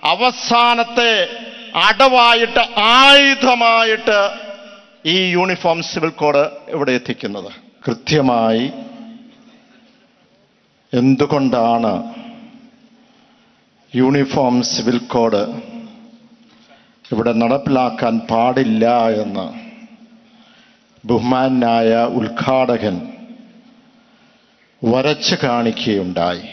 അവസാനത്തെ അടവായിട്ട് ആയുധമായിട്ട് ഈ uniform civil code ഇവിടെ എത്തിക്കുന്നത് കൃത്യമായി എന്തുകൊണ്ടാണ് യൂണിഫോം സിവിൽ കോഡ് ഇവിടെ നടപ്പിലാക്കാൻ പാടില്ല എന്ന് ബഹുമാനായ ഉദ്ഘാടകൻ വരച്ച് കാണിക്കുകയുണ്ടായി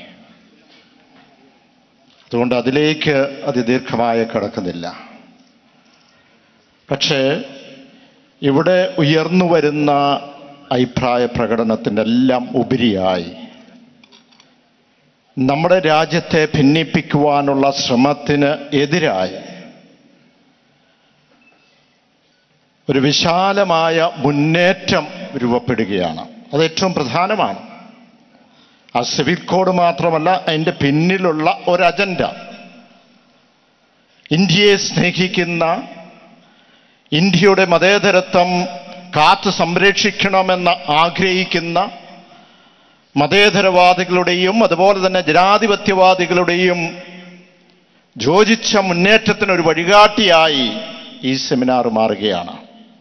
അതുകൊണ്ട് അതിലേക്ക് അതിദീർഘമായി കിടക്കുന്നില്ല പക്ഷേ ഇവിടെ ഉയർന്നു വരുന്ന അഭിപ്രായ പ്രകടനത്തിൻ്റെ എല്ലാം ഉപരിയായി നമ്മുടെ രാജ്യത്തെ ഭിന്നിപ്പിക്കുവാനുള്ള ശ്രമത്തിന് എതിരായി ഒരു വിശാലമായ മുന്നേറ്റം രൂപപ്പെടുകയാണ് അത് ഏറ്റവും പ്രധാനമാണ് ആ സിവിൽ കോഡ് മാത്രമല്ല അതിൻ്റെ പിന്നിലുള്ള ഒരു അജണ്ട ഇന്ത്യയെ സ്നേഹിക്കുന്ന ഇന്ത്യയുടെ മതേതരത്വം കാത്തു സംരക്ഷിക്കണമെന്ന് ആഗ്രഹിക്കുന്ന മതേതരവാദികളുടെയും അതുപോലെ തന്നെ ജനാധിപത്യവാദികളുടെയും യോജിച്ച മുന്നേറ്റത്തിന് ഒരു വഴികാട്ടിയായി ഈ സെമിനാർ മാറുകയാണ്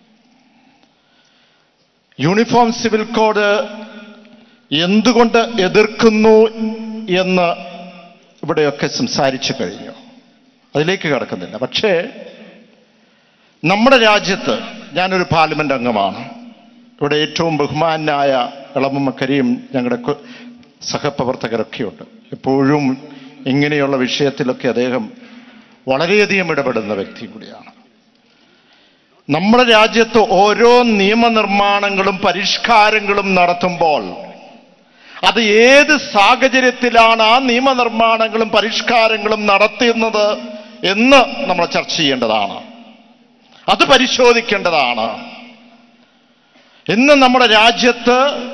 യൂണിഫോം സിവിൽ കോഡ് എന്തുകൊണ്ട് എതിർക്കുന്നു എന്ന് ഇവിടെയൊക്കെ സംസാരിച്ചു കഴിഞ്ഞു അതിലേക്ക് കടക്കുന്നില്ല പക്ഷേ നമ്മുടെ രാജ്യത്ത് ഞാനൊരു പാർലമെന്റ് അംഗമാണ് ഇവിടെ ഏറ്റവും ബഹുമാനായ ഇളമക്കരയും ഞങ്ങളുടെ കൊ- സഹപ്രവർത്തകരൊക്കെയുണ്ട് എപ്പോഴും ഇങ്ങനെയുള്ള വിഷയത്തിലൊക്കെ അദ്ദേഹം വളരെയധികം ഇടപെടുന്ന വ്യക്തി കൂടിയാണ് നമ്മുടെ രാജ്യത്ത് ഓരോ നിയമനിർമ്മാണങ്ങളും പരിഷ്കാരങ്ങളും നടത്തുമ്പോൾ അത് ഏത് സാഹചര്യത്തിലാണ് ആ നിയമനിർമ്മാണങ്ങളും പരിഷ്കാരങ്ങളും നടത്തുന്നത് എന്ന് നമ്മൾ ചർച്ച ചെയ്യേണ്ടതാണ് അത് പരിശോധിക്കേണ്ടതാണ് ഇന്ന് നമ്മുടെ രാജ്യത്ത്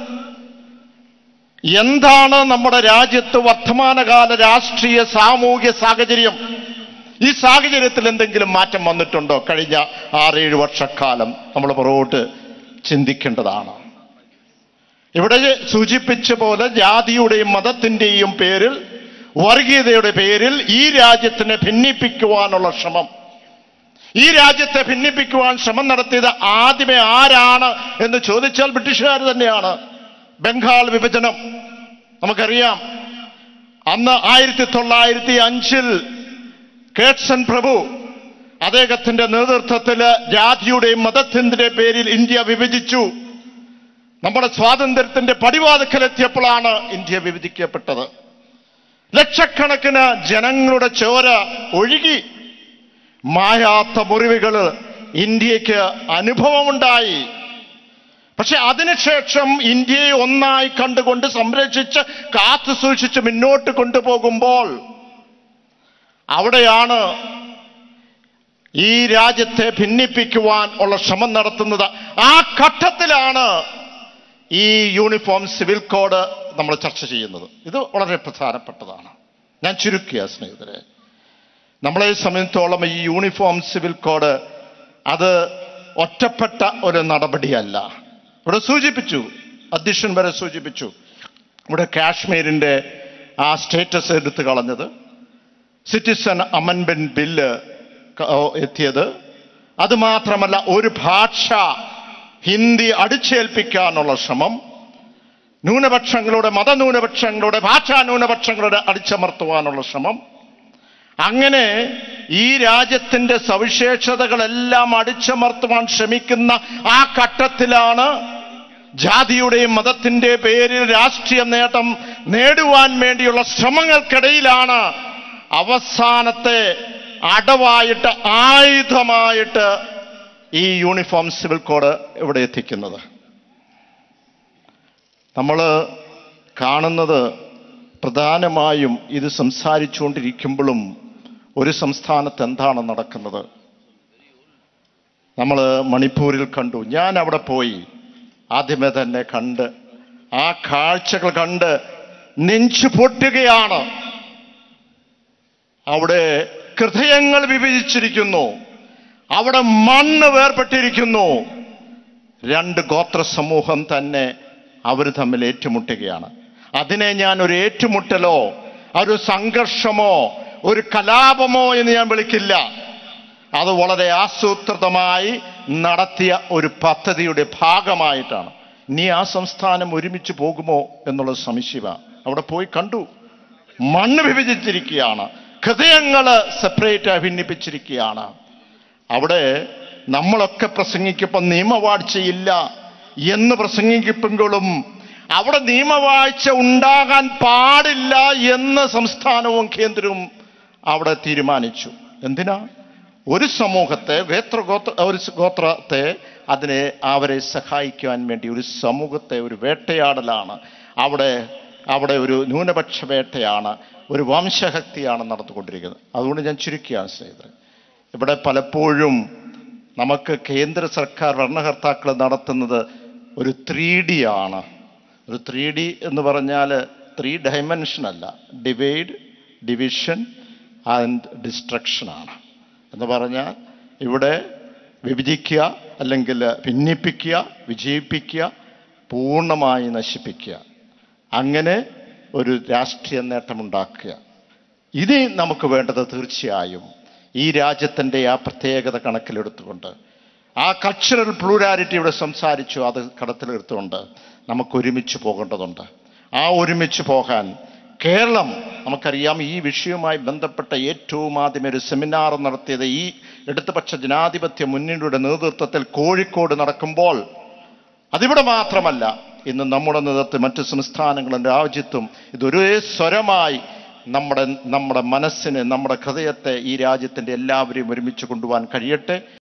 എന്താണ് നമ്മുടെ രാജ്യത്ത് വർത്തമാനകാല രാഷ്ട്രീയ സാമൂഹ്യ സാഹചര്യം ഈ സാഹചര്യത്തിൽ എന്തെങ്കിലും മാറ്റം വന്നിട്ടുണ്ടോ കഴിഞ്ഞ ആറേഴ് വർഷക്കാലം നമ്മൾ പുറകോട്ട് ചിന്തിക്കേണ്ടതാണ് ഇവിടെ സൂചിപ്പിച്ച പോലെ ജാതിയുടെയും മതത്തിന്റെയും പേരിൽ വർഗീയതയുടെ പേരിൽ ഈ രാജ്യത്തിനെ ഭിന്നിപ്പിക്കുവാനുള്ള ശ്രമം ഈ രാജ്യത്തെ ഭിന്നിപ്പിക്കുവാൻ ശ്രമം നടത്തിയത് ആദ്യമേ ആരാണ് എന്ന് ചോദിച്ചാൽ ബ്രിട്ടീഷുകാർ തന്നെയാണ് ബംഗാൾ വിഭജനം നമുക്കറിയാം അന്ന് ആയിരത്തി തൊള്ളായിരത്തി അഞ്ചിൽ കേട്സൺ പ്രഭു അദ്ദേഹത്തിന്റെ നേതൃത്വത്തില് ജാതിയുടെയും മതത്തിന്റെ പേരിൽ ഇന്ത്യ വിഭജിച്ചു നമ്മുടെ സ്വാതന്ത്ര്യത്തിന്റെ പടിവാതിക്കലെത്തിയപ്പോഴാണ് ഇന്ത്യ വിഭജിക്കപ്പെട്ടത് ലക്ഷക്കണക്കിന് ജനങ്ങളുടെ ചോര ഒഴുകി മായാത്ത മുറിവുകൾ ഇന്ത്യക്ക് അനുഭവമുണ്ടായി പക്ഷെ അതിനുശേഷം ഇന്ത്യയെ ഒന്നായി കണ്ടുകൊണ്ട് സംരക്ഷിച്ച് കാത്തു സൂക്ഷിച്ച് മുന്നോട്ട് കൊണ്ടുപോകുമ്പോൾ അവിടെയാണ് ഈ രാജ്യത്തെ ഭിന്നിപ്പിക്കുവാൻ ഉള്ള ശ്രമം നടത്തുന്നത് ആ ഘട്ടത്തിലാണ് ഈ യൂണിഫോം സിവിൽ കോഡ് നമ്മൾ ചർച്ച ചെയ്യുന്നത് ഇത് വളരെ പ്രധാനപ്പെട്ടതാണ് ഞാൻ ചുരുക്കിയ സ്നേഹിതരെ നമ്മളെ സംബന്ധിച്ചോളം ഈ യൂണിഫോം സിവിൽ കോഡ് അത് ഒറ്റപ്പെട്ട ഒരു നടപടിയല്ല ഇവിടെ സൂചിപ്പിച്ചു അധ്യക്ഷൻ വരെ സൂചിപ്പിച്ചു ഇവിടെ കാശ്മീരിന്റെ ആ സ്റ്റേറ്റസ് എടുത്തു കളഞ്ഞത് സിറ്റിസൺ അമൻമെന്റ് ബില്ല് ക- ഓ, എത്തിയത് അത് മാത്രമല്ല ഒരു ഭാഷ ഹിന്ദി അടിച്ചേൽപ്പിക്കാനുള്ള ശ്രമം ന്യൂനപക്ഷങ്ങളുടെ മതന്യൂനപക്ഷങ്ങളുടെ ഭാഷാ ന്യൂനപക്ഷങ്ങളുടെ അടിച്ചമർത്തുവാനുള്ള ശ്രമം അങ്ങനെ ഈ രാജ്യത്തിന്റെ സവിശേഷതകളെല്ലാം അടിച്ചമർത്തുവാൻ ശ്രമിക്കുന്ന ആ ഘട്ടത്തിലാണ് ജാതിയുടെയും മതത്തിന്റെ പേരിൽ രാഷ്ട്രീയ നേട്ടം നേടുവാൻ വേണ്ടിയുള്ള ശ്രമങ്ങൾക്കിടയിലാണ് അവസാനത്തെ അടവായിട്ട് ആയുധമായിട്ട് ഈ യൂണിഫോം സിവിൽ കോഡ് ഇവിടെ എത്തിക്കുന്നത് നമ്മൾ കാണുന്നത് പ്രധാനമായും ഇത് സംസാരിച്ചുകൊണ്ടിരിക്കുമ്പോഴും ഒരു സംസ്ഥാനത്ത് എന്താണ് നടക്കുന്നത് നമ്മൾ മണിപ്പൂരിൽ കണ്ടു ഞാൻ അവിടെ പോയി ആദ്യമേ തന്നെ കണ്ട് ആ കാഴ്ചകൾ കണ്ട് നെഞ്ചു പൊട്ടുകയാണ് അവിടെ ഹൃദയങ്ങൾ വിഭജിച്ചിരിക്കുന്നു അവിടെ മണ്ണ് വേർപെട്ടിരിക്കുന്നു രണ്ട് ഗോത്ര സമൂഹം തന്നെ അവർ തമ്മിൽ ഏറ്റുമുട്ടുകയാണ് അതിനെ ഞാൻ ഒരു ഏറ്റുമുട്ടലോ ഒരു സംഘർഷമോ ഒരു കലാപമോ എന്ന് ഞാൻ വിളിക്കില്ല അത് വളരെ ആസൂത്രിതമായി നടത്തിയ ഒരു പദ്ധതിയുടെ ഭാഗമായിട്ടാണ് നീ ആ സംസ്ഥാനം ഒരുമിച്ച് പോകുമോ എന്നുള്ളത് സംശയമാണ് അവിടെ പോയി കണ്ടു മണ്ണ് വിഭജിച്ചിരിക്കുകയാണ് ഹൃദയങ്ങൾ സെപ്പറേറ്റ് ഭിന്നിപ്പിച്ചിരിക്കുകയാണ് അവിടെ നമ്മളൊക്കെ പ്രസംഗിക്കുമ്പോൾ നിയമവാഴ്ചയില്ല എന്ന് പ്രസംഗിക്കുമ്പോഴും അവിടെ നിയമവാഴ്ച ഉണ്ടാകാൻ പാടില്ല എന്ന് സംസ്ഥാനവും കേന്ദ്രവും അവിടെ തീരുമാനിച്ചു എന്തിനാ ഒരു സമൂഹത്തെ ഗോത്ര ഗോത്ര ഒരു ഗോത്രത്തെ അതിനെ അവരെ സഹായിക്കുവാൻ വേണ്ടി ഒരു സമൂഹത്തെ ഒരു വേട്ടയാടലാണ് അവിടെ അവിടെ ഒരു ന്യൂനപക്ഷ വേട്ടയാണ് ഒരു വംശഹത്യയാണ് നടന്നുകൊണ്ടിരിക്കുന്നത് അതുകൊണ്ട് ഞാൻ ചുരുക്കിയാണ് സ്നേഹിതരെ ഇവിടെ പലപ്പോഴും നമുക്ക് കേന്ദ്ര സർക്കാർ ഭരണകർത്താക്കൾ നടത്തുന്നത് ഒരു ത്രീ ഡി ആണ് ഒരു ത്രീ ഡി എന്ന് പറഞ്ഞാൽ ത്രീ ഡയമെൻഷൻ അല്ല ഡിവൈഡ് ഡിവിഷൻ ആൻഡ് ഡിസ്ട്രക്ഷൻ ആണ് എന്ന് പറഞ്ഞാൽ ഇവിടെ വിഭജിക്കുക അല്ലെങ്കിൽ ഭിന്നിപ്പിക്കുക വിജയിപ്പിക്കുക പൂർണ്ണമായി നശിപ്പിക്കുക അങ്ങനെ ഒരു രാഷ്ട്രീയ നേട്ടമുണ്ടാക്കുക ഇനി നമുക്ക് വേണ്ടത് തീർച്ചയായും ഈ രാജ്യത്തിൻ്റെ ആ പ്രത്യേകത കണക്കിലെടുത്തുകൊണ്ട് ആ കൾച്ചറൽ പ്ലൂരാലിറ്റി ഇവിടെ സംസാരിച്ചു അത് കടത്തിലെടുത്തുകൊണ്ട് നമുക്ക് ഒരുമിച്ച് പോകേണ്ടതുണ്ട് ആ ഒരുമിച്ച് പോകാൻ കേരളം നമുക്കറിയാം ഈ വിഷയവുമായി ബന്ധപ്പെട്ട ഏറ്റവും ആദ്യം ഒരു സെമിനാർ നടത്തിയത് ഈ ഇടതുപക്ഷ ജനാധിപത്യ മുന്നണിയുടെ നേതൃത്വത്തിൽ കോഴിക്കോട് നടക്കുമ്പോൾ അതിവിടെ മാത്രമല്ല ഇന്ന് നമ്മുടെ നേതൃത്വം മറ്റു സംസ്ഥാനങ്ങളും രാജ്യത്തും ഇതൊരേ സ്വരമായി നമ്മുടെ നമ്മുടെ മനസ്സിനെ നമ്മുടെ ഹൃദയത്തെ ഈ രാജ്യത്തിൻ്റെ എല്ലാവരെയും ഒരുമിച്ച് കൊണ്ടുപോകാൻ കഴിയട്ടെ